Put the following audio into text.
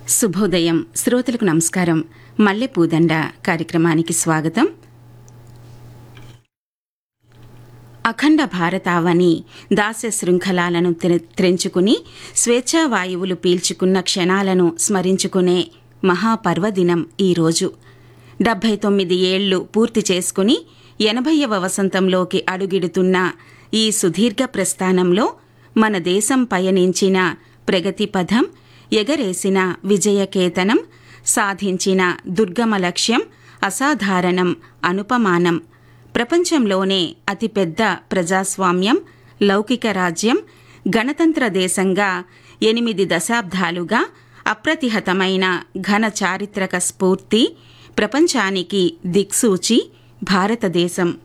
శుభోదయం శ్రోతలకు నమస్కారం మల్లె పూదండ కార్యక్రమానికి స్వాగతం అఖండ భారతావని దాస్య శృంఖలాలను త్రె- త్రెంచుకుని స్వేచ్ఛా వాయువులు పీల్చుకున్న క్షణాలను స్మరించుకునే మహాపర్వదినం ఈరోజు డెబ్బై తొమ్మిది ఏళ్లు పూర్తి చేసుకుని ఎనభైవ వసంతంలోకి అడుగిడుతున్న ఈ సుదీర్ఘ ప్రస్థానంలో మన దేశం పయనించిన ప్రగతి పథం ఎగరేసిన విజయకేతనం సాధించిన దుర్గమ లక్ష్యం అసాధారణం అనుపమానం ప్రపంచంలోనే అతిపెద్ద ప్రజాస్వామ్యం లౌకిక రాజ్యం గణతంత్ర దేశంగా ఎనిమిది దశాబ్దాలుగా అప్రతిహతమైన ఘన చారిత్రక స్ఫూర్తి ప్రపంచానికి దిక్సూచి భారతదేశం